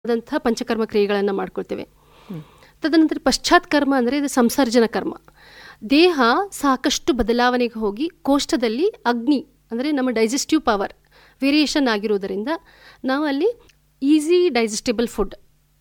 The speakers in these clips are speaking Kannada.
ಆದಂಥ ಪಂಚಕರ್ಮ ಕ್ರಿಯೆಗಳನ್ನು ಮಾಡ್ಕೊಳ್ತೇವೆ ತದನಂತರ ಪಶ್ಚಾತ್ ಕರ್ಮ ಅಂದರೆ ಇದು ಸಂಸರ್ಜನ ಕರ್ಮ ದೇಹ ಸಾಕಷ್ಟು ಬದಲಾವಣೆಗೆ ಹೋಗಿ ಕೋಷ್ಠದಲ್ಲಿ ಅಗ್ನಿ ಅಂದರೆ ನಮ್ಮ ಡೈಜೆಸ್ಟಿವ್ ಪವರ್ ವೇರಿಯೇಷನ್ ಆಗಿರುವುದರಿಂದ ನಾವು ಅಲ್ಲಿ ಈಸಿ ಡೈಜೆಸ್ಟಿಬಲ್ ಫುಡ್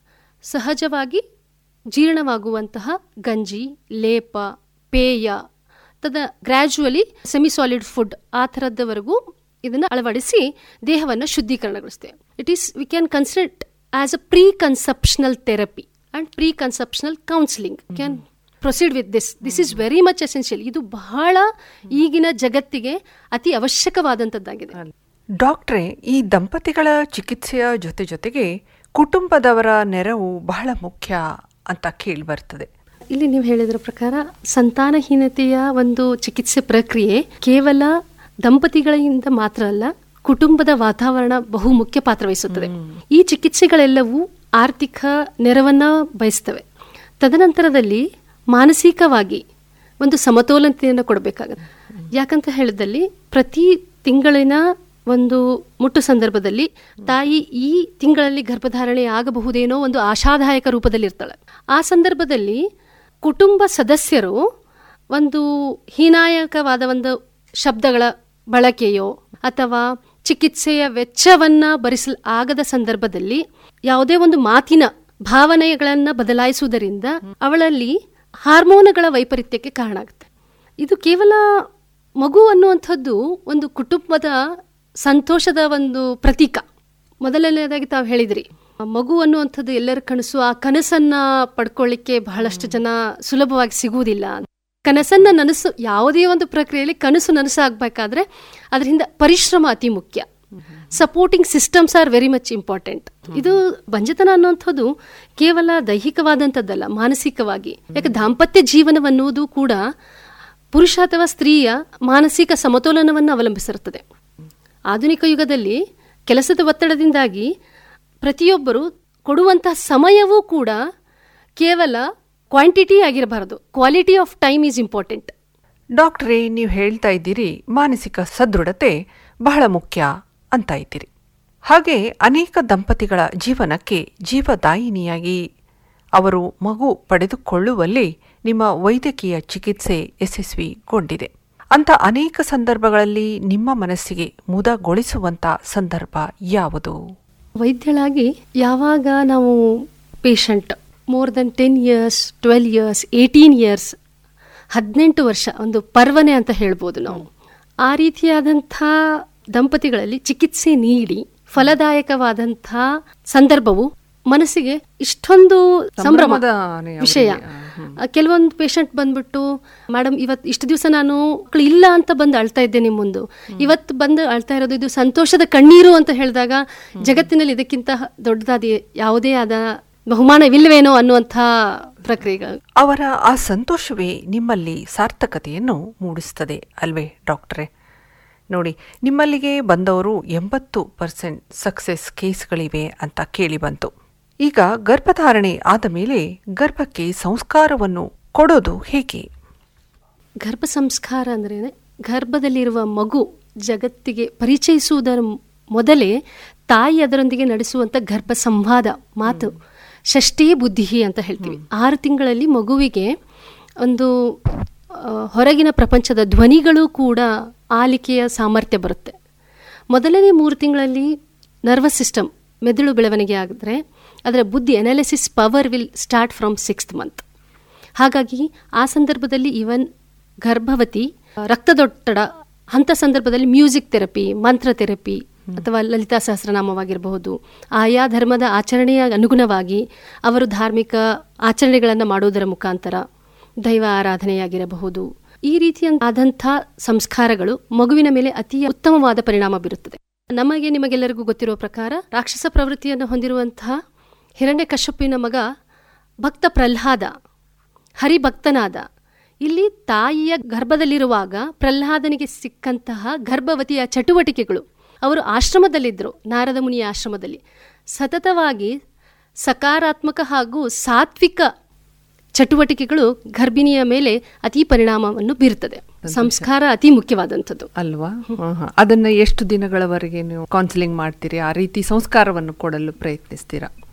ಸಹಜವಾಗಿ ಜೀರ್ಣವಾಗುವಂತಹ ಗಂಜಿ ಲೇಪ ಪೇಯ ತದ ಗ್ರ್ಯಾಜುವಲಿ ಸೆಮಿ ಸಾಲಿಡ್ ಫುಡ್ ಆ ಥರದವರೆಗೂ ಇದನ್ನು ಅಳವಡಿಸಿ ದೇಹವನ್ನು ಶುದ್ಧೀಕರಣಗೊಳಿಸ್ತೇವೆ it is we can consider as a preconceptional therapy and preconceptional counselling can proceed with this this is very much essential ಇದು ಬಹಳ ಈಗಿನ ಜಗತ್ತಿಗೆ ಅತಿ ಅವಶ್ಯಕವಾದಂಥದ್ದಾಗಿದೆ ಡಾಕ್ಟ್ರೇ ಈ ದಂಪತಿಗಳ ಚಿಕಿತ್ಸೆಯ ಜೊತೆ ಜೊತೆಗೆ ಕುಟುಂಬದವರ ನೆರವು ಬಹಳ ಮುಖ್ಯ ಅಂತ ಕೇಳಿ ಬರ್ತದೆ ಇಲ್ಲಿ ನೀವು ಹೇಳಿದ್ರ ಪ್ರಕಾರ ಸಂತಾನಹೀನತೆಯ ಒಂದು ಚಿಕಿತ್ಸೆ ಪ್ರಕ್ರಿಯೆ ಕೇವಲ ದಂಪತಿಗಳಿಂದ ಮಾತ್ರ ಅಲ್ಲ ಕುಟುಂಬದ ವಾತಾವರಣ ಬಹು ಮುಖ್ಯ ಪಾತ್ರ ವಹಿಸುತ್ತದೆ ಈ ಚಿಕಿತ್ಸೆಗಳೆಲ್ಲವೂ ಆರ್ಥಿಕ ನೆರವನ್ನ ಬಯಸ್ತವೆ ತದನಂತರದಲ್ಲಿ ಮಾನಸಿಕವಾಗಿ ಒಂದು ಸಮತೋಲನತೆಯನ್ನು ಕೊಡಬೇಕಾಗುತ್ತೆ ಯಾಕಂತ ಹೇಳಿದಲ್ಲಿ ಪ್ರತಿ ತಿಂಗಳಿನ ಒಂದು ಮುಟ್ಟು ಸಂದರ್ಭದಲ್ಲಿ ತಾಯಿ ಈ ತಿಂಗಳಲ್ಲಿ ಗರ್ಭಧಾರಣೆ ಆಗಬಹುದೇನೋ ಒಂದು ಆಶಾದಾಯಕ ರೂಪದಲ್ಲಿ ಇರ್ತಾಳೆ ಆ ಸಂದರ್ಭದಲ್ಲಿ ಕುಟುಂಬ ಸದಸ್ಯರು ಒಂದು ಹೀನಾಯಕವಾದ ಒಂದು ಶಬ್ದಗಳ ಬಳಕೆಯೋ ಅಥವಾ ಚಿಕಿತ್ಸೆಯ ವೆಚ್ಚವನ್ನ ಭರಿಸಲ್ ಆಗದ ಸಂದರ್ಭದಲ್ಲಿ ಯಾವುದೇ ಒಂದು ಮಾತಿನ ಭಾವನೆಗಳನ್ನ ಬದಲಾಯಿಸುವುದರಿಂದ ಅವಳಲ್ಲಿ ಹಾರ್ಮೋನುಗಳ ವೈಪರೀತ್ಯಕ್ಕೆ ಕಾರಣ ಆಗುತ್ತೆ ಇದು ಕೇವಲ ಮಗು ಅನ್ನುವಂಥದ್ದು ಒಂದು ಕುಟುಂಬದ ಸಂತೋಷದ ಒಂದು ಪ್ರತೀಕ ಮೊದಲನೇದಾಗಿ ತಾವು ಹೇಳಿದ್ರಿ ಮಗು ಅನ್ನುವಂಥದ್ದು ಎಲ್ಲರ ಕನಸು ಆ ಕನಸನ್ನ ಪಡ್ಕೊಳ್ಳಿಕ್ಕೆ ಬಹಳಷ್ಟು ಜನ ಸುಲಭವಾಗಿ ಸಿಗುವುದಿಲ್ಲ ಕನಸನ್ನ ನನಸು ಯಾವುದೇ ಒಂದು ಪ್ರಕ್ರಿಯೆಯಲ್ಲಿ ಕನಸು ನನಸಾಗಬೇಕಾದ್ರೆ ಅದರಿಂದ ಪರಿಶ್ರಮ ಅತಿ ಮುಖ್ಯ supporting systems are very much important ಇದು ಬಂಜತನ ಅನ್ನುವಂಥದ್ದು ಕೇವಲ ದೈಹಿಕವಾದಂಥದ್ದಲ್ಲ ಮಾನಸಿಕವಾಗಿ ಯಾಕೆ ದಾಂಪತ್ಯ ಜೀವನವನ್ನುವುದು ಕೂಡ ಪುರುಷ ಅಥವಾ ಸ್ತ್ರೀಯ ಮಾನಸಿಕ ಸಮತೋಲನವನ್ನು ಅವಲಂಬಿಸಿರುತ್ತದೆ ಆಧುನಿಕ ಯುಗದಲ್ಲಿ ಕೆಲಸದ ಒತ್ತಡದಿಂದಾಗಿ ಪ್ರತಿಯೊಬ್ಬರು ಕೊಡುವಂತಹ ಸಮಯವೂ ಕೂಡ ಕೇವಲ ಕ್ವಾಂಟಿಟಿ ಆಗಿರಬಾರದು quality of time is important ಡಾಕ್ಟ್ರೇ ನೀವು ಹೇಳ್ತಾ ಇದ್ದೀರಿ ಮಾನಸಿಕ ಸದೃಢತೆ ಬಹಳ ಮುಖ್ಯ ಅಂತ ಇದ್ದೀರಿ ಹಾಗೆ ಅನೇಕ ದಂಪತಿಗಳ ಜೀವನಕ್ಕೆ ಜೀವದಾಯಿನಿಯಾಗಿ ಅವರು ಮಗು ಪಡೆದುಕೊಳ್ಳುವಲ್ಲಿ ನಿಮ್ಮ ವೈದ್ಯಕೀಯ ಚಿಕಿತ್ಸೆ ಯಶಸ್ವಿಗೊಂಡಿದೆ ಅಂತ ಅನೇಕ ಸಂದರ್ಭಗಳಲ್ಲಿ ನಿಮ್ಮ ಮನಸ್ಸಿಗೆ ಮುದಗೊಳಿಸುವಂತ ಸಂದರ್ಭ ಯಾವುದು ವೈದ್ಯಳಾಗಿ ಯಾವಾಗ ನಾವು patient more than ten years twelve years eighteen years ಹದಿನೆಂಟು ವರ್ಷ ಒಂದು ಪರ್ವನೆ ಅಂತ ಹೇಳ್ಬೋದು ನಾವು ಆ ರೀತಿಯಾದಂಥ ದಂಪತಿಗಳಲ್ಲಿ ಚಿಕಿತ್ಸೆ ನೀಡಿ ಫಲದಾಯಕವಾದಂಥ ಸಂದರ್ಭವು ಮನಸ್ಸಿಗೆ ಇಷ್ಟೊಂದು ಸಂಭ್ರಮ ಸಂಭ್ರಮದ ಅವರಿಗೆ, ವಿಷಯ ಆ, ಕೆಲವೊಂದು ಪೇಷಂಟ್ ಬಂದ್ಬಿಟ್ಟು ಮೇಡಮ್ ಇವತ್ತು ಇಷ್ಟು ದಿವಸ ನಾನು ಮಕ್ಳು ಇಲ್ಲ ಅಂತ ಬಂದು ಅಳ್ತಾ ಇದ್ದೆ ನಿಮ್ಮ ಮುಂದೆ ಇವತ್ತು ಬಂದು ಅಳ್ತಾ ಇರೋದು ಇದು ಸಂತೋಷದ ಕಣ್ಣೀರು ಅಂತ ಹೇಳಿದಾಗ ಜಗತ್ತಿನಲ್ಲಿ ಇದಕ್ಕಿಂತ ದೊಡ್ಡದಾದ ಯಾವುದೇ ಆದ ಬಹುಮಾನವಿಲ್ಲವೇನೋ ಅನ್ನುವಂಥ ಪ್ರಕ್ರಿಯೆಗಳು ಅವರ ಆ ಸಂತೋಷವೇ ನಿಮ್ಮಲ್ಲಿ ಸಾರ್ಥಕತೆಯನ್ನು ಮೂಡಿಸ್ತದೆ ಅಲ್ವೇ ಡಾಕ್ಟ್ರೇ ನೋಡಿ ನಿಮ್ಮಲ್ಲಿಗೆ ಬಂದವರು ಎಂಬತ್ತು ಪರ್ಸೆಂಟ್ ಸಕ್ಸೆಸ್ ಕೇಸ್ಗಳಿವೆ ಅಂತ ಕೇಳಿ ಬಂತು ಈಗ ಗರ್ಭಧಾರಣೆ ಆದ ಮೇಲೆ ಗರ್ಭಕ್ಕೆ ಸಂಸ್ಕಾರವನ್ನು ಕೊಡೋದು ಹೇಗೆ ಗರ್ಭ ಸಂಸ್ಕಾರ ಅಂದ್ರೆ ಗರ್ಭದಲ್ಲಿರುವ ಮಗು ಜಗತ್ತಿಗೆ ಪರಿಚಯಿಸುವುದರ ಮೊದಲೇ ತಾಯಿ ಅದರೊಂದಿಗೆ ನಡೆಸುವಂತ ಗರ್ಭ ಸಂವಾದ ಮಾತು ಷಷ್ಠೇ ಬುದ್ಧಿ ಅಂತ ಹೇಳ್ತೀವಿ ಆರು ತಿಂಗಳಲ್ಲಿ ಮಗುವಿಗೆ ಒಂದು ಆ, ಹೊರಗಿನ ಪ್ರಪಂಚದ ಧ್ವನಿಗಳು ಕೂಡ ಆಲಿಕೆಯ ಸಾಮರ್ಥ್ಯ ಬರುತ್ತೆ ಮೊದಲನೇ ಮೂರು ತಿಂಗಳಲ್ಲಿ ನರ್ವಸ್ ಸಿಸ್ಟಮ್ ಮೆದುಳು ಬೆಳವಣಿಗೆ ಆಗಿದ್ರೆ ಅದರ ಬುದ್ಧಿ analysis power will start from sixth month ಹಾಗಾಗಿ ಆ ಸಂದರ್ಭದಲ್ಲಿ ಇವನ್ ಗರ್ಭವತಿ ಆ, ರಕ್ತದೊತ್ತಡ ಅಂಥ ಸಂದರ್ಭದಲ್ಲಿ ಮ್ಯೂಸಿಕ್ ಥೆರಪಿ ಮಂತ್ರ ಥೆರಪಿ ಅಥವಾ ಲಲಿತಾ ಸಹಸ್ರನಾಮವಾಗಿರಬಹುದು ಆಯಾ ಧರ್ಮದ ಆಚರಣೆಯ ಅನುಗುಣವಾಗಿ ಅವರು ಧಾರ್ಮಿಕ ಆಚರಣೆಗಳನ್ನು ಮಾಡೋದರ ಮುಖಾಂತರ ದೈವ ಆರಾಧನೆಯಾಗಿರಬಹುದು ಈ ರೀತಿಯಾದಂಥ ಸಂಸ್ಕಾರಗಳು ಮಗುವಿನ ಮೇಲೆ ಅತಿ ಉತ್ತಮವಾದ ಪರಿಣಾಮ ಬೀರುತ್ತದೆ ನಮಗೆ ನಿಮಗೆಲ್ಲರಿಗೂ ಗೊತ್ತಿರುವ ಪ್ರಕಾರ ರಾಕ್ಷಸ ಪ್ರವೃತ್ತಿಯನ್ನು ಹೊಂದಿರುವಂತಹ ಹಿರಣ್ಯ ಕಶ್ಯಪಿನ ಮಗ ಭಕ್ತ ಪ್ರಹ್ಲಾದ ಹರಿಭಕ್ತನಾದ ಇಲ್ಲಿ ತಾಯಿಯ ಗರ್ಭದಲ್ಲಿರುವಾಗ ಪ್ರಹ್ಲಾದನಿಗೆ ಸಿಕ್ಕಂತಹ ಗರ್ಭವತಿಯ ಚಟುವಟಿಕೆಗಳು ಅವರು ಆಶ್ರಮದಲ್ಲಿದ್ದರು ನಾರದ ಮುನಿಯ ಆಶ್ರಮದಲ್ಲಿ ಸತತವಾಗಿ ಸಕಾರಾತ್ಮಕ ಹಾಗೂ ಸಾತ್ವಿಕ ಚಟುವಟಿಕೆಗಳು ಗರ್ಭಿಣಿಯ ಮೇಲೆ ಅತಿ ಪರಿಣಾಮವನ್ನು ಬೀರುತ್ತದೆ ಸಂಸ್ಕಾರ ಅತಿ ಮುಖ್ಯವಾದಂಥದ್ದು ಅಲ್ವಾ ಆಹಾ. ಅದನ್ನ ಎಷ್ಟು ದಿನಗಳವರೆಗೆ ನೀವು ಕೌನ್ಸಿಲಿಂಗ್ ಮಾಡ್ತೀರಿ ಆ ರೀತಿ ಸಂಸ್ಕಾರವನ್ನು ಕೊಡಲು ಪ್ರಯತ್ನಿಸ್ತೀರಾ